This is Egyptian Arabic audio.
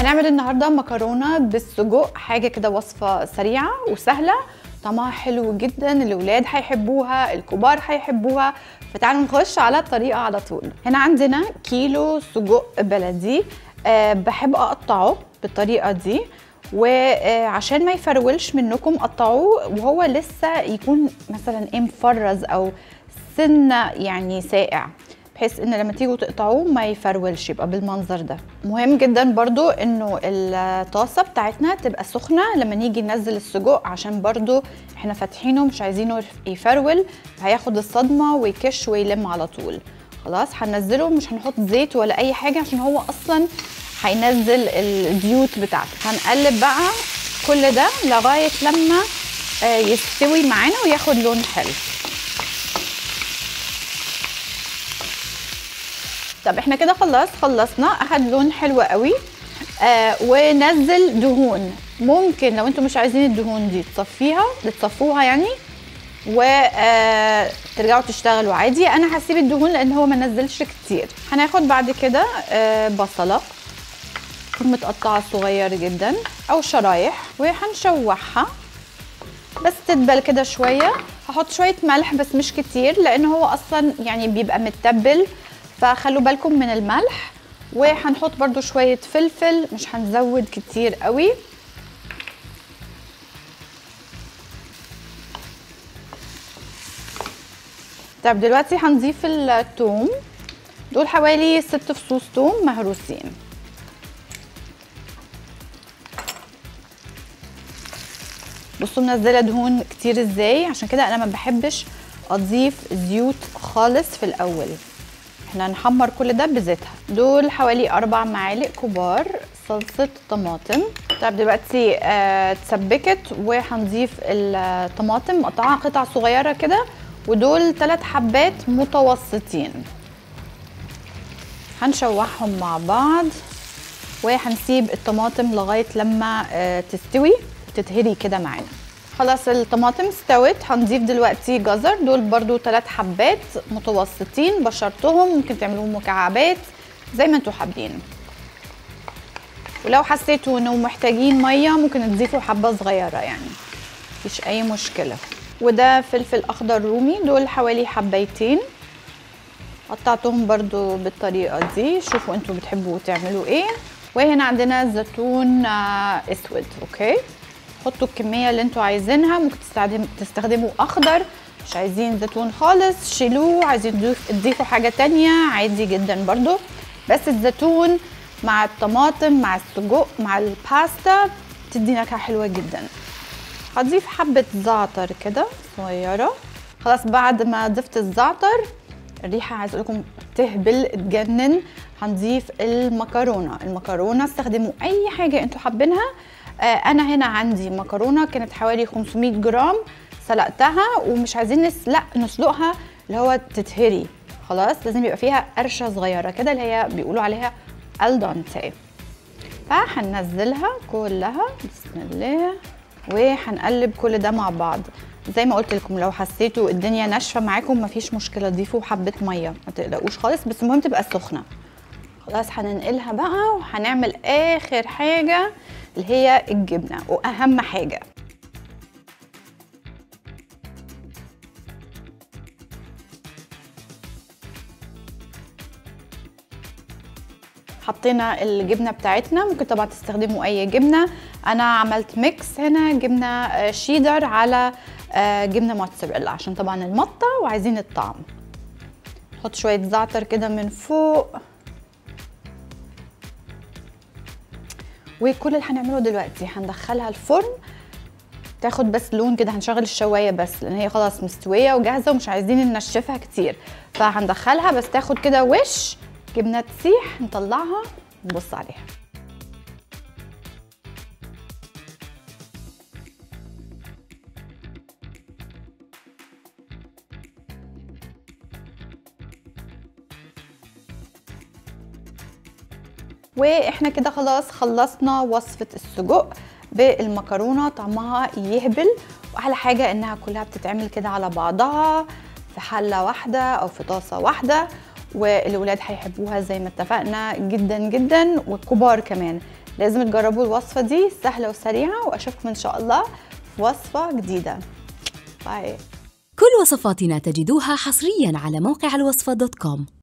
هنعمل النهارده مكرونه بالسجق حاجه كده وصفه سريعه وسهله طعمها حلو جدا الاولاد هيحبوها الكبار هيحبوها فتعالوا نخش على الطريقه على طول هنا عندنا كيلو سجق بلدي أه بحب اقطعه بالطريقه دي وعشان ما يفرولش منكم قطعوه وهو لسه يكون مثلا ايه مفرز او سنه يعني ساقع بحيث ان لما تيجوا تقطعوه ما يفرولش يبقى بالمنظر ده مهم جدا برضو انه الطاسه بتاعتنا تبقى سخنه لما نيجي ننزل السجق عشان برضو احنا فاتحينه مش عايزينه يفرول هياخد الصدمه ويكش ويلم على طول خلاص هننزله مش هنحط زيت ولا اي حاجه عشان هو اصلا هينزل الزيوت بتاعته هنقلب بقى كل ده لغايه لما يستوي معانا وياخد لون حلو طب احنا كده خلاص خلصنا اخد لون حلو قوي آه ونزل دهون ممكن لو انتم مش عايزين الدهون دي تصفيها تصفوها يعني وترجعوا تشتغلوا عادي انا هسيب الدهون لان هو ما نزلش كتير هناخد بعد كده آه بصله تكون متقطعه صغير جدا او شرايح وهنشوحها بس تدبل كده شويه هحط شويه ملح بس مش كتير لان هو اصلا يعني بيبقى متبل فخلوا بالكم من الملح وهنحط برضو شوية فلفل مش هنزود كتير قوي طب دلوقتي هنضيف الثوم دول حوالي ست فصوص ثوم مهروسين بصوا منزله دهون كتير ازاي عشان كده انا ما بحبش اضيف زيوت خالص في الاول احنا هنحمر كل ده بزيتها دول حوالي اربع معالق كبار صلصه طماطم طب دلوقتي آه اتسبكت وهنضيف الطماطم مقطعها قطع صغيره كده ودول ثلاث حبات متوسطين هنشوحهم مع بعض وهنسيب الطماطم لغايه لما آه تستوي وتتهري كده معانا خلاص الطماطم استوت هنضيف دلوقتي جزر دول برضو ثلاث حبات متوسطين بشرتهم ممكن تعملوهم مكعبات زي ما انتوا حابين ولو حسيتوا انه محتاجين ميه ممكن تضيفوا حبه صغيره يعني مفيش اي مشكله وده فلفل اخضر رومي دول حوالي حبايتين قطعتهم برضو بالطريقه دي شوفوا انتوا بتحبوا تعملوا ايه وهنا عندنا زيتون اسود اوكي حطوا الكميه اللي انتوا عايزينها ممكن تستخدم تستخدموا اخضر مش عايزين زيتون خالص شيلوه عايزين تضيفوا حاجه تانية عادي جدا برضو بس الزيتون مع الطماطم مع السجق مع الباستا تدي نكهه حلوه جدا هضيف حبه زعتر كده صغيره خلاص بعد ما ضفت الزعتر الريحه عايز اقول لكم تهبل تجنن هنضيف المكرونه المكرونه استخدموا اي حاجه انتوا حابينها انا هنا عندي مكرونه كانت حوالي 500 جرام سلقتها ومش عايزين نسلق نسلقها اللي هو تتهري خلاص لازم يبقى فيها قرشه صغيره كده اللي هي بيقولوا عليها الدونتي فهننزلها كلها بسم الله وهنقلب كل ده مع بعض زي ما قلت لكم لو حسيتوا الدنيا ناشفه معاكم مفيش مشكله ضيفوا حبه ميه ما تقلقوش خالص بس المهم تبقى سخنه خلاص هننقلها بقى وهنعمل اخر حاجه اللي هي الجبنه واهم حاجه حطينا الجبنه بتاعتنا ممكن طبعا تستخدموا اي جبنه انا عملت ميكس هنا جبنه شيدر على جبنه موتزاريلا عشان طبعا المطه وعايزين الطعم نحط شويه زعتر كده من فوق وكل اللي هنعمله دلوقتي هندخلها الفرن تاخد بس لون كده هنشغل الشوايه بس لان هي خلاص مستويه وجاهزه ومش عايزين ننشفها كتير فهندخلها بس تاخد كده وش جبنه تسيح نطلعها نبص عليها واحنا كده خلاص خلصنا وصفه السجق بالمكرونه طعمها يهبل واحلى حاجه انها كلها بتتعمل كده على بعضها في حله واحده او في طاسه واحده والولاد هيحبوها زي ما اتفقنا جدا جدا والكبار كمان لازم تجربوا الوصفه دي سهله وسريعه واشوفكم ان شاء الله في وصفه جديده باي كل وصفاتنا تجدوها حصريا على موقع الوصفة دوت كوم